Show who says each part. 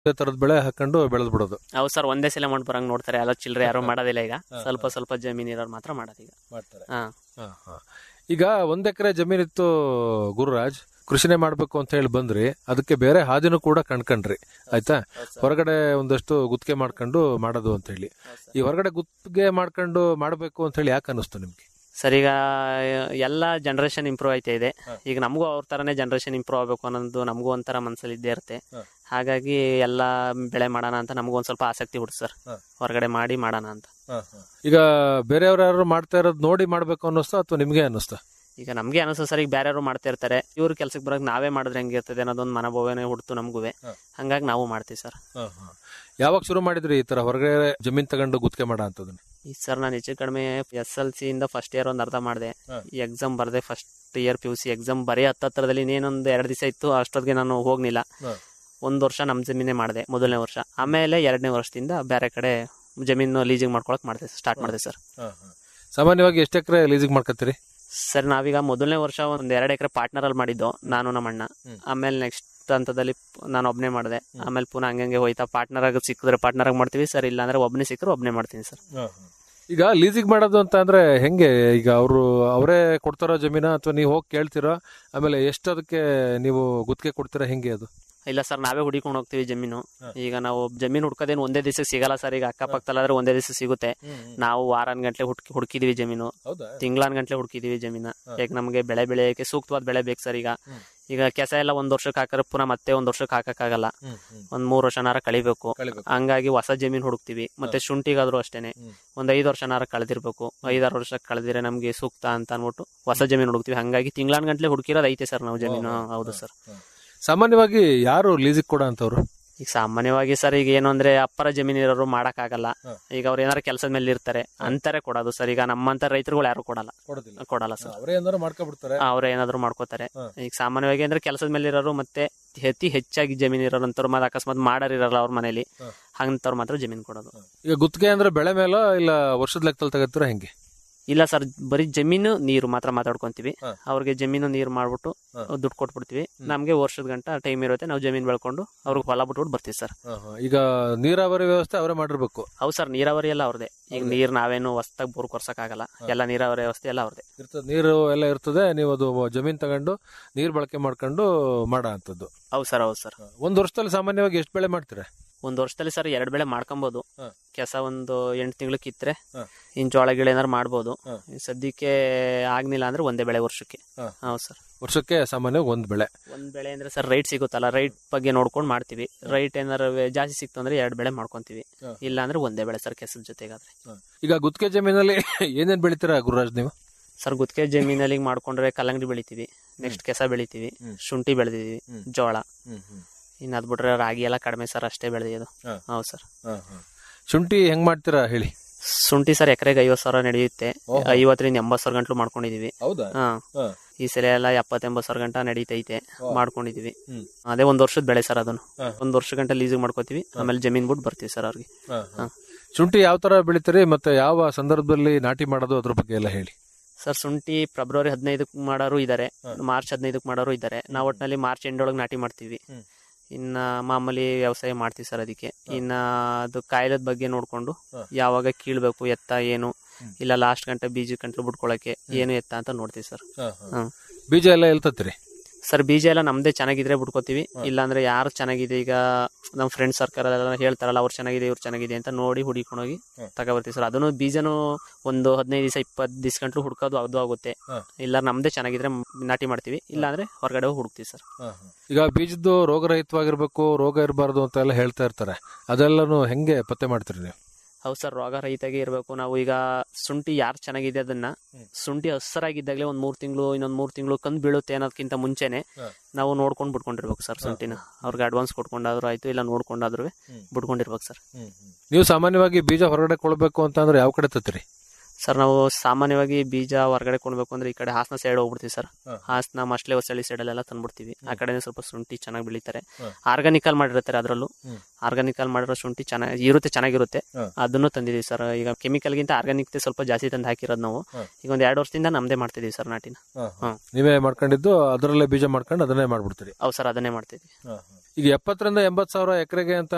Speaker 1: ಇದೇ ತರದ ಬೆಳೆ ಹಾಕೊಂಡು ಬೆಳೆದ್ ಬಿಡೋದು
Speaker 2: ಹೌದು ಸರ್ ಒಂದೇ ಸಲ ಮಾಡಿ ಬರಂಗ್ ನೋಡ್ತಾರೆ ಎಲ್ಲ ಚಿಲ್ಲರೆ ಯಾರು ಮಾಡೋದಿಲ್ಲ ಈಗ ಸ್ವಲ್ಪ ಸ್ವಲ್ಪ ಜಮೀನ್ ಇರೋರು ಮಾತ್ರ ಮಾಡೋದು ಈಗ
Speaker 1: ಮಾಡ್ತಾರೆ
Speaker 2: ಹಾ
Speaker 1: ಈಗ ಒಂದ್ ಎಕರೆ ಜಮೀನಿತ್ತು ಗುರುರಾಜ್ ಕೃಷಿನೇ ಮಾಡ್ಬೇಕು ಅಂತ ಹೇಳಿ ಬಂದ್ರಿ ಅದಕ್ಕೆ ಬೇರೆ ಹಾದಿನೂ ಕೂಡ ಕಂಡ್ಕಂಡ್ರಿ ಆಯ್ತಾ ಹೊರಗಡೆ ಒಂದಷ್ಟು ಗುತ್ತಿಗೆ ಮಾಡ್ಕೊಂಡು ಮಾಡೋದು ಅಂತ ಹೇಳಿ ಈ ಹೊರಗಡೆ ಗುತ್ತಿಗೆ ಮಾಡ್ಕೊಂಡು ಮಾಡ್ಬೇಕು ಅಂತ ಹೇಳಿ ಯಾಕೆ ಅನಿಸ್ತು ನಿಮ್ಗೆ
Speaker 2: ಸರ್ ಈಗ ಎಲ್ಲ ಜನರೇಷನ್ ಇಂಪ್ರೂವ್ ಆಯ್ತಾ ಇದೆ ಈಗ ನಮಗೂ ಅವ್ರ ತರನೇ ಜನರೇಷನ್ ಇಂಪ್ರೂವ್ ಆಗಬೇಕು ಅನ್ನೋದು ನಮಗೂ ಒಂಥರ ಮನಸ್ಸಲ್ಲಿ ಇದ್ದೇ ಇರುತ್ತೆ ಹಾಗಾಗಿ ಎಲ್ಲ ಬೆಳೆ ಮಾಡೋಣ ಅಂತ ನಮಗೂ ಒಂದ್ ಸ್ವಲ್ಪ ಆಸಕ್ತಿ ಹುಡ್ತು ಸರ್ ಹೊರಗಡೆ ಮಾಡಿ ಮಾಡೋಣ ಅಂತ
Speaker 1: ಈಗ ಬೇರೆಯವ್ರು ಯಾರು ಮಾಡ್ತಾ ಇರೋದು ನೋಡಿ ಮಾಡ್ಬೇಕು ಅನ್ನಿಸ್ತಾ ಅಥವಾ ನಿಮ್ಗೆ ಅನ್ನಿಸ್ತಾ
Speaker 2: ಈಗ ನಮ್ಗೆ ಅನಿಸ್ತದೆ ಸರ್ ಈಗ ಬೇರೆಯವರು ಮಾಡ್ತಾ ಇರ್ತಾರೆ ಇವ್ರ ಕೆಲ್ಸಕ್ಕೆ ಬರೋಕೆ ನಾವೇ ಮಾಡಿದ್ರೆ ಹೆಂಗಿರ್ತದೆ ಅನ್ನೋದೊಂದು ಮನೋಭಾವನೆ ಹುಡ್ತು ನಮಗೂ ಹಂಗಾಗಿ ನಾವು ಮಾಡ್ತೀವಿ ಸರ್
Speaker 1: ಯಾವಾಗ ಶುರು ಮಾಡಿದ್ರಿ ಈ ತರ ಹೊರಗಡೆ ಜಮೀನ್ ತಗೊಂಡು ಗುತ್ತಿಗೆ ಮಾಡೋ ಅಂತದನ್ನ
Speaker 2: ಈ ಸರ್ ನಾನು ಹೆಚ್ಚು ಕಡಿಮೆ ಎಸ್ ಎಲ್ ಸಿ ಇಂದ ಫಸ್ಟ್ ಇಯರ್ ಒಂದು ಅರ್ಧ ಮಾಡಿದೆ ಈ ಎಕ್ಸಾಮ್ ಬರ್ದೆ first year P U C exam ಬರೀ ಹತ್ತತ್ರದಲ್ಲಿ ಇನ್ನೇನೊಂದು ಎರಡು ದಿವಸ ಇತ್ತು ಅಷ್ಟೊತ್ತಿಗೆ ನಾನು ಹೋಗ್ಲಿಲ್ಲ ಒಂದು ವರ್ಷ ನಮ್ಮ ಜಮೀನೇ ಮಾಡಿದೆ ಮೊದಲನೇ ವರ್ಷ ಆಮೇಲೆ ಎರಡನೇ ವರ್ಷದಿಂದ ಬೇರೆ ಕಡೆ ಜಮೀನು ಲೀಸಿಂಗ್ ಮಾಡ್ಕೊಳಕ್ ಮಾಡಿದೆ ಸ್ಟಾರ್ಟ್ ಮಾಡಿದೆ ಸರ್
Speaker 1: ಸಾಮಾನ್ಯವಾಗಿ ಎಷ್ಟು ಎಕರೆ ಲೀಸಿಗೆ ಮಾಡ್ಕೊತೀರಿ
Speaker 2: ಸರ್ ನಾವೀಗ ಮೊದಲನೇ ವರ್ಷ ಒಂದು ಎರಡು ಎಕರೆ ಪಾರ್ಟ್ನರ್ ಅಲ್ಲಿ ಮಾಡಿದ್ದು ನಾನು ನಮ್ಮ ಅಣ್ಣ ಆಮೇಲೆ ನೆಕ್ಸ್ಟ್ ಹಂತದಲ್ಲಿ ಪ್- ನಾನು ಒಬ್ನೇ ಮಾಡಿದೆ ಆಮೇಲೆ ಪುನಃ ಹಂಗಂಗೆ ಹೋಯ್ತಾ ಪಾರ್ಟ್ನರ್ ಆಗಿ ಸಿಕ್ಕಿದ್ರೆ ಪಾರ್ಟ್ನರ್ ಆಗಿ ಮಾಡ್ತೀವಿ ಸರ್ ಇಲ್ಲ ಅಂದ್ರೆ ಒಬ್ನೇ ಸಿಕ್ಕರೆ ಒಬ್ನೇ ಮಾಡ್ತೀನಿ ಸರ್
Speaker 1: ಈಗ ಲೀಸಿಗೆ ಮಾಡೋದು ಅಂತ ಅಂದ್ರೆ ಹೆಂಗೆ ಈಗ ಅವರು ಅವರೇ ಕೊಡ್ತಾರೋ ಜಮೀನ ಅಥವಾ ನೀವು ಹೋಗಿ ಕೇಳ್ತೀರೋ ಆಮೇಲೆ ಎಷ್ಟು ಅದಕ್ಕೆ ನೀವು ಗುತ್ತಿಗೆ ಕೊಡ್ತೀರಾ ಹೆಂಗೆ ಅದು
Speaker 2: ಇಲ್ಲ ಸರ್ ನಾವೇ ಹುಡಿಕೊಂಡು ಹೋಗ್ತೀವಿ ಜಮೀನು ಈಗ ನಾವು ಜಮೀನು ಹುಡ್ಕೋದೇನು ಒಂದೇ ದಿವಸ ಸಿಗಲ್ಲ ಸರ್ ಈಗ ಅಕ್ಕಪಕ್ಕದಲ್ಲಾದ್ರೆ ಒಂದೇ ದಿವಸ ಸಿಗುತ್ತೆ ನಾವು ವಾರನ್ ಗಂಟ್ಲೆ ಹುಡ್ಕಿ ಹುಡುಕಿದೀವಿ ಜಮೀನು
Speaker 1: ಹೌದಾ
Speaker 2: ತಿಂಗಳಾನ್ ಗಂಟ್ಲೆ ಹುಡುಕಿದೀವಿ ಜಮೀನ ಯಾಕೆ ನಮಗೆ ಬೆಳೆ ಬೆಳೆಯಕ್ಕೆ ಸೂಕ್ತವಾದ ಬೆಳೆ ಬೇಕು ಸರ್ ಈಗ ಈಗ ಕೆಸ ಎಲ್ಲ ಒಂದ್ ವರ್ಷಕ್ಕೆ ಹಾಕಿದ್ರೆ ಪುನಃ ಮತ್ತೆ ಒಂದ್ ವರ್ಷಕ್ಕೆ ಹಾಕಕ್ಕಾಗಲ್ಲ ಒಂದ್ ಮೂರ್ ವರ್ಷನಾರ ಕಳಿಬೇಕು
Speaker 1: ಕಳಿಬೇಕು.
Speaker 2: ಹಂಗಾಗಿ ಹೊಸ ಜಮೀನ್ ಹುಡುಕ್ತಿವಿ ಮತ್ತೆ ಶುಂಠಿಗಾದ್ರೂ ಅಷ್ಟೇನೆ ಒಂದ್ ಐದ್ ವರ್ಷನಾರ ಕಳೆದಿರ್ಬೇಕು ಐದಾರು ವರ್ಷ ಕಳೆದಿರೆ ನಮ್ಗೆ ಸೂಕ್ತ ಅಂತ ಅನ್ಬಿಟ್ಟು ಹೊಸ ಜಮೀನ್ ಹುಡುಕ್ತಿವಿ ಹಂಗಾಗಿ ತಿಂಗಳಾನ್ ಗಂಟ್ಲೆ ಹುಡುಕಿರೋದು ಐತೆ ಸರ್ ನಾವು ಜಮೀನು ಹೌದು ಸರ್
Speaker 1: ಸಾಮಾನ್ಯವಾಗಿ ಯಾರು ಲೀಸಿಗೆ ಕೊಡ ಅಂತವ್ರು
Speaker 2: ಈಗ ಸಾಮಾನ್ಯವಾಗಿ ಸರ್ ಈಗ ಏನು ಅಂದ್ರೆ ಅಪ್ಪರ ಜಮೀನ್ ಇರೋರು ಮಾಡಕ್ಕಾಗಲ್ಲ ಈಗ ಅವ್ರು ಏನಾರ ಕೆಲಸದ ಮೇಲೆ ಇರ್ತಾರೆ ಅಂತಾರೆ ಕೊಡೋದು ಸರ್ ಈಗ ನಮ್ಮಂತ ರೈತರುಗಳು ಯಾರು ಕೊಡಲ್ಲ
Speaker 1: ಕೊಡೋದಿಲ್ಲ
Speaker 2: ಕೊಡಲ್ಲ ಸರ್
Speaker 1: ಅವರೇ ಏನಾರು ಮಾಡ್ಕೊಬಿಡ್ತಾರೆ
Speaker 2: ಅವ್ರ ಏನಾದ್ರು ಮಾಡ್ಕೋತಾರೆ ಈಗ ಸಾಮಾನ್ಯವಾಗಿ ಅಂದ್ರೆ ಕೆಲಸದ ಮೇಲೆ ಇರೋರು ಮತ್ತೆ ಅತಿ ಹೆಚ್ಚಾಗಿ ಜಮೀನ್ ಇರೋರಂತವ್ರು ಮತ್ತೆ ಅಕಸ್ಮಾತ್ ಮಾಡರ್ ಇರಲ್ಲ ಅವ್ರ ಮನೇಲಿ ಹಂಗಂತವ್ರು ಮಾತ್ರ ಜಮೀನ್ ಕೊಡೋದು
Speaker 1: ಈಗ ಗುತ್ತಿಗೆ ಅಂದ್ರೆ ಬೆಳೆ ಮೇಲ ಇಲ್ಲ ವರ್ಷದ ಲೆಕ್ಕದಲ್ಲಿ ತಗೋತೀರಾ ಹೆಂಗೆ
Speaker 2: ಇಲ್ಲ ಸರ್ ಬರೀ ಜಮೀನು ನೀರು ಮಾತ್ರ ಮಾತಾಡ್ಕೊಂತೀವಿ ಅವ್ರಿಗೆ ಜಮೀನು ನೀರು ಮಾಡ್ಬಿಟ್ಟು ದುಡ್ಡು ಕೊಟ್ಬಿಡ್ತೀವಿ ನಮ್ಗೆ ವರ್ಷದ ಗಂಟ ಟೈಮ್ ಇರುತ್ತೆ ನಾವು ಜಮೀನ್ ಬೆಳ್ಕೊಂಡು ಅವ್ರಿಗೆ ಹೊಲ ಬಿಟ್ಬಿಟ್ಟು ಬರ್ತೀವಿ ಸರ್
Speaker 1: ಈಗ ನೀರಾವರಿ ವ್ಯವಸ್ಥೆ ಅವರೇ ಮಾಡಿರ್ಬೇಕು
Speaker 2: ಹೌದು ಸರ್ ನೀರಾವರಿ ಎಲ್ಲ ಅವ್ರದೇ ಈಗ ನೀರ್ ನಾವೇನು ಹೊಸ್ದಾಗಿ ಬೋರ್ ಕೊರ್ಸಕ್ಕಾಗಲ್ಲ ಎಲ್ಲ ನೀರಾವರಿ ವ್ಯವಸ್ಥೆ ಎಲ್ಲ ಅವ್ರದೇ
Speaker 1: ಇರ್ತದೆ ನೀರು ಎಲ್ಲ ಇರ್ತದೆ ನೀವು ಅದು ಜಮೀನ್ ತಗೊಂಡು ನೀರ್ ಬಳಕೆ ಮಾಡ್ಕೊಂಡು ಮಾಡೋ ಅಂತದ್ದು
Speaker 2: ಹೌದು ಸರ್ ಹೌದು ಸರ್
Speaker 1: ಒಂದ್ ವರ್ಷದಲ್ಲಿ ಸಾಮಾನ್ಯವಾಗಿ ಎಷ್ಟು ಬೆಳೆ ಮಾಡ್ತೀರಾ
Speaker 2: ಒಂದ್ ವರ್ಷದಲ್ಲಿ ಸರ್ ಎರಡ್ ಬೆಳೆ ಮಾಡ್ಕೊಬಹುದು
Speaker 1: ಹ.
Speaker 2: ಕೆಸ ಒಂದು ಎಂಟು ತಿಂಗಳು ಕಿತ್ರೆ
Speaker 1: ಹ.
Speaker 2: ಇನ್ ಜೋಳ ಗಿಳ ಏನಾರು ಮಾಡ್ಬೋದು
Speaker 1: ಹ.
Speaker 2: ಈ ಸದ್ಯಕ್ಕೆ ಆಗ್ನಿಲ್ಲ ಅಂದ್ರೆ ಒಂದೇ ಬೆಳೆ ವರ್ಷಕ್ಕೆ
Speaker 1: ಹ.
Speaker 2: ಹೌದು ಸರ್
Speaker 1: ವರ್ಷಕ್ಕೆ ಸಾಮಾನ್ಯವಾಗಿ ಒಂದ್ ಬೆಳೆ
Speaker 2: ಒಂದ್ ಬೆಳೆ ಅಂದ್ರೆ ಸರ್ ರೈಟ್ ಸಿಗುತ್ತಲ್ಲ ರೈಟ್ ಬಗ್ಗೆ ನೋಡ್ಕೊಂಡು ಮಾಡ್ತೀವಿ ರೈಟ್ ಏನಾರು ವೇ- ಜಾಸ್ತಿ ಸಿಕ್ತು ಅಂದ್ರೆ ಎರಡ್ ಬೆಳೆ ಮಾಡ್ಕೊಂತೀವಿ
Speaker 1: ಹ.
Speaker 2: ಇಲ್ಲ ಅಂದ್ರೆ ಒಂದೇ ಬೆಳೆ ಸರ್ ಕೆಸದ ಜೊತೆಗಾದ್ರೆ
Speaker 1: ಈಗ ಗುತ್ತಿಗೆ ಜಮೀನಲ್ಲಿ ಏನೇನ್ ಬೆಳಿತೀರಾ ಗುರುರಾಜ್ ನೀವು
Speaker 2: ಸರ್ ಗುತ್ತಿಗೆ ಜಮೀನಲ್ಲಿ ಮಾಡ್ಕೊಂಡ್ರೆ ಕಲ್ಲಂಗಡಿ ಬೆಳಿತೀವಿ ನೆಕ್ಸ್ಟ್ ಕೆಸ ಬೆಳಿತೀವಿ
Speaker 1: ಹ್ಮ್.
Speaker 2: ಶುಂಠಿ ಬೆಳೆದಿದೀವಿ
Speaker 1: ಹ್ಮ್.
Speaker 2: ಜೋಳ ಇನ್ನು ಅದ್ ಬಿಟ್ರೆ ರಾಗಿ ಎಲ್ಲ ಕಡಿಮೆ ಸರ್ ಅಷ್ಟೇ ಬೆಳೆಯೋದು
Speaker 1: ಹ.
Speaker 2: ಹೌದು ಸರ್
Speaker 1: ಶುಂಠಿ ಹೆಂಗ್ ಮಾಡ್ತೀರಾ ಹೇಳಿ
Speaker 2: ಶುಂಠಿ ಸರ್ ಎಕರೆಗೆ ಐವತ್ತು ಸಾವಿರ ನಡೆಯುತ್ತೆ
Speaker 1: ಓಹೋ.
Speaker 2: ಐವತ್ತರಿಂದ ಎಂಬತ್ತು ಸಾವಿರ ಗಂಟ್ಲು ಮಾಡ್ಕೊಂಡಿದೀವಿ
Speaker 1: ಹೌದಾ
Speaker 2: ಹಾ ಈ ಸಲ ಎಲ್ಲ ಎಪ್ಪತ್ತೆಂಬತ್ತು ಸಾವಿರ ಗಂಟ ನಡೀತೈತೆ ಮಾಡ್ಕೊಂಡಿದೀವಿ
Speaker 1: ಹ್ಮ್.
Speaker 2: ಅದೇ ಒಂದ್ ವರ್ಷದ ಬೆಳೆ ಸರ್ ಅದನ್ನು
Speaker 1: ಹ.
Speaker 2: ಒಂದ್ ವರ್ಷ ಗಂಟ ಲೀಸಿಗೆ ಮಾಡ್ಕೋತೀವಿ ಆಮೇಲೆ ಜಮೀನ್ ಬಿಟ್ಟು ಬರ್ತೀವಿ ಸರ್ ಅವ್ರಿಗೆ ಹ.
Speaker 1: ಶುಂಠಿ ಯಾವ ತರ ಬೆಳಿತೀರಿ ಮತ್ತೆ ಯಾವ ಸಂದರ್ಭದಲ್ಲಿ ನಾಟಿ ಮಾಡೋದು ಅದ್ರ ಬಗ್ಗೆ ಎಲ್ಲ ಹೇಳಿ
Speaker 2: ಸರ್ ಶುಂಠಿ ಫೆಬ್ರವರಿ ಹದಿನೈದಕ್ಕೆ ಮಾಡೋರು ಇದಾರೆ ಮಾರ್ಚ್ ಹದಿನೈದಕ್ಕೆ ಮಾಡೋರು ಇದಾರೆ ನಾವು ಒಟ್ಟಿನಲ್ಲಿ ಮಾರ್ಚ್ ಎಂಡೊಳಗೆ ನಾಟಿ ಮಾಡ್ತೀವಿ
Speaker 1: ಹ್ಮ್.
Speaker 2: ಇನ್ನ ಮಾಮೂಲಿ ವ್ಯವಸಾಯ ಮಾಡ್ತೀವಿ ಸರ್ ಅದಕ್ಕೆ ಇನ್ನ ಅದು ಕಾಯಿಲದ ಬಗ್ಗೆ ನೋಡ್ಕೊಂಡು
Speaker 1: ಹ.
Speaker 2: ಯಾವಾಗ ಕೀಳ್ಬೇಕು ಎತ್ತ ಏನು ಇಲ್ಲ ಲಾಸ್ಟ್ ಗಂಟೆ ಬೀಜ ಗಂಟ್ಲು ಬಿಟ್ಕೊಳಕ್ಕೆ ಏನು ಎತ್ತ ಅಂತ ನೋಡ್ತೀವಿ ಸರ್ ಹ್ಮ್.
Speaker 1: ಬೀಜ ಎಲ್ಲ ಎಲ್ತತ್ರಿ
Speaker 2: ಸರ್ ಬೀಜ ಎಲ್ಲ ನಮ್ದೇ ಚೆನ್ನಾಗಿದ್ರೆ ಬಿಟ್ಕೋತೀವಿ ಇಲ್ಲಾಂದ್ರೆ ಯಾರು ಚೆನ್ನಾಗಿದೆ ಈಗ ನಮ್ಮ ಫ್ರೆಂಡ್ ಸರ್ಕಲ್ ಎಲ್ಲ ಹೇಳ್ತಾರಲ್ಲ ಅವ್ರು ಚೆನ್ನಾಗಿದೆ ಇವ್ರು ಚೆನ್ನಾಗಿದೆ ಅಂತ ನೋಡಿ ಹುಡಿಕೊಂಡೋಗಿ ತಗೊಬರ್ತೀವಿ ಸರ್ ಅದನ್ನು ಬೀಜನು ಒಂದು ಹದಿನೈದು ದಿವಸ ಇಪ್ಪತ್ತು ದಿವಸ ಗಂಟ್ಲು ಹುಡ್ಕೋದು ಅದು ಆಗುತ್ತೆ ಇಲ್ಲ ನಮ್ದೇ ಚೆನ್ನಾಗಿದ್ರೆ ಮ್- ನಾಟಿ ಮಾಡ್ತೀವಿ ಇಲ್ಲಾಂದ್ರೆ ಹೊರಗಡೆ ಹೋಗಿ ಹುಡುಕ್ತೀವಿ ಸರ್
Speaker 1: ಈಗ ಬೀಜದ್ದು ರೋಗರಹಿತವಾಗಿರ್ಬೇಕು ರೋಗ ಇರಬಾರ್ದು ಅಂತ ಎಲ್ಲ ಹೇಳ್ತಾ ಇರ್ತಾರೆ ಅದೆಲ್ಲನು ಹೆಂಗೆ ಪತ್ತೆ ಮಾಡ್ತೀರಿ ನೀವು
Speaker 2: ಹೌದು ಸರ್ ರೋಗ ರಹಿತಾಗೆ ಇರಬೇಕು ನಾವು ಈಗ ಶುಂಠಿ ಯಾರು ಚೆನ್ನಾಗಿದೆ ಅದನ್ನ ಶುಂಠಿ ಹಸ್ರಾಗಿದ್ದಾಗಲೇ ಒಂದ್ ಮೂರ್ ತಿಂಗಳು ಇನ್ನೊಂದ್ ಮೂರ್ ತಿಂಗಳು ಕಂದ್ ಬೀಳುತ್ತೆ ಅನ್ನೋದಕ್ಕಿಂತ ಮುಂಚೆನೆ ನಾವು ನೋಡ್ಕೊಂಡು ಬಿಟ್ಕೊಂಡಿರ್ಬೇಕು ಸರ್ ಶುಂಠಿನ ಅವ್ರಿಗೆ ಅಡ್ವಾನ್ಸ್ ಕೊಟ್ಕೊಂಡಾದ್ರೂ ಆಯ್ತು ಇಲ್ಲ ನೋಡ್ಕೊಂಡಾದ್ರೂ ಬಿಟ್ಕೊಂಡಿರ್ಬೇಕು ಸರ್
Speaker 1: ನೀವು ಸಾಮಾನ್ಯವಾಗಿ ಬೀಜ ಹೊರಗಡೆ ಕೊಡ್ಬೇಕು ಅಂತ ಅಂದ್ರೆ ಯಾವ ಕಡೆ ತತ್ತೀರಿ
Speaker 2: ಸರ್ ನಾವು ಸಾಮಾನ್ಯವಾಗಿ ಬೀಜ ಹೊರಗಡೆ ಕೊಡ್ಬೇಕು ಅಂದ್ರೆ ಈ ಕಡೆ ಹಾಸನ ಸೈಡ್ ಹೋಗ್ಬಿಡ್ತೀವಿ ಸರ್
Speaker 1: ಹ.
Speaker 2: ಹಾಸನ ಮಸ್ಲೆ ಹೊಸಳ್ಳಿ ಸೈಡ್ ಅಲ್ಲೆಲ್ಲ ತಂದ್ಬಿಡ್ತೀವಿ ಆ ಕಡೆ ಸ್ವಲ್ಪ ಶುಂಠಿ ಚೆನ್ನಾಗಿ ಬೆಳಿತಾರೆ
Speaker 1: ಹ.
Speaker 2: ಆರ್ಗಾನಿಕಲ್ ಮಾಡಿರ್ತಾರೆ ಅದರಲ್ಲೂ
Speaker 1: ಹ್ಮ್.
Speaker 2: ಆರ್ಗಾನಿಕಲ್ ಮಾಡಿರೋ ಶುಂಠಿ ಚೆನ್ನಾಗಿ ಇರುತ್ತೆ ಚೆನ್ನಾಗಿರುತ್ತೆ
Speaker 1: ಹ.
Speaker 2: ಅದನ್ನು ತಂದಿದೀವಿ ಸರ್ ಈಗ ಕೆಮಿಕಲ್ ಗಿಂತ ಆರ್ಗಾನಿಕ್ ಸ್ವಲ್ಪ ಜಾಸ್ತಿ ತಂದು ಹಾಕಿರೋದು ನಾವು
Speaker 1: ಹ.
Speaker 2: ಈಗ ಒಂದ್ ಎರಡು ವರ್ಷದಿಂದ ನಮ್ದೇ ಮಾಡ್ತಿದೀವಿ ಸರ್ ನಾಟಿನ ಹ.
Speaker 1: ನೀವೇ ಮಾಡ್ಕೊಂಡಿದ್ದು ಅದರಲ್ಲೇ ಬೀಜ ಮಾಡ್ಕೊಂಡು ಅದನ್ನೇ ಮಾಡ್ಬಿಡ್ತೀರಿ
Speaker 2: ಹೌದು ಸರ್ ಅದನ್ನೇ ಮಾಡ್ತಿದ್ವಿ
Speaker 1: ಈಗ ಎಪ್ಪತ್ತರಿಂದ ಎಂಬತ್ ಸಾವಿರ ಎಕರೆಗೆ ಅಂತ